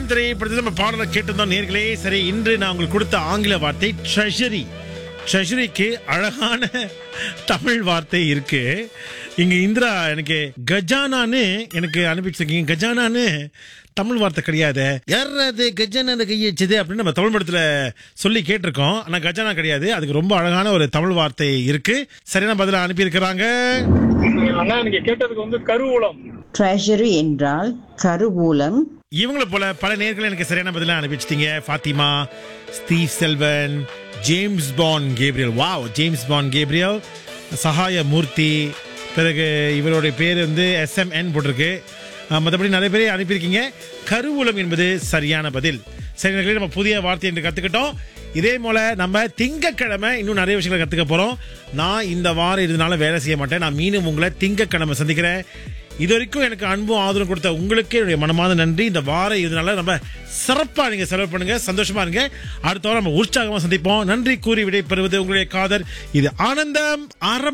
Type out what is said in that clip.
திரைப்படத்தில் நம்ம பாடலை கேட்டிருந்தோம் நேர்களே சரி இன்று நான் உங்களுக்கு கொடுத்த ஆங்கில வார்த்தை ட்ரெஷரி ட்ரெஷரிக்கு அழகான தமிழ் வார்த்தை இருக்கு இங்க இந்திரா எனக்கு கஜானான்னு எனக்கு அனுப்பிச்சிருக்கீங்க கஜானான்னு தமிழ் வார்த்தை கிடையாது யாரது கஜானா கையை வச்சது அப்படின்னு நம்ம தமிழ் படத்துல சொல்லி கேட்டிருக்கோம் ஆனா கஜானா கிடையாது அதுக்கு ரொம்ப அழகான ஒரு தமிழ் வார்த்தை இருக்கு சரியான பதில அனுப்பியிருக்கிறாங்க அண்ணா நீங்க கேட்டதுக்கு வந்து கருவூலம் ட்ரெஷரி என்றால் கருவூலம் இவங்கள போல பல நேர்கள் எனக்கு சரியான பதில அனுப்பிச்சிட்டீங்க ஃபாத்திமா ஸ்டீவ் செல்வன் ஜேம்ஸ் பான் கேப்ரியல் வாவ் ஜேம்ஸ் பான் கேப்ரியல் சகாய மூர்த்தி பிறகு இவருடைய பேர் வந்து எஸ்எம்என் போட்டிருக்கு அஹ், மற்றபடி நிறைய பேர் அனுப்பியிருக்கீங்க கருவூலம் என்பது சரியான பதில் சரி நேயர்களே, நம்ம புதிய வார்த்தை என்று கற்றுக்கிட்டோம் இதே போல நம்ம திங்கக்கிழமை இன்னும் நிறைய விஷயங்களை கற்றுக்க போகிறோம் நான் இந்த வாரம் இதனால வேலை செய்ய மாட்டேன் நான் மீண்டும் உங்களை திங்கக்கிழமை சந்திக்கிறேன் இது வரைக்கும் எனக்கு அன்பும் ஆதரவு கொடுத்த உங்களுக்கு என்னுடைய மனமார்ந்த நன்றி இந்த வாரம் இதனால நம்ம சிறப்பா நீங்க செலவு பண்ணுங்க சந்தோஷமா இருங்க அடுத்த வாரம் நம்ம உற்சாகமா சந்திப்போம் நன்றி கூறி விடைபெறுவது உங்களுடைய காதர் இது ஆனந்தம் ஆரம்ப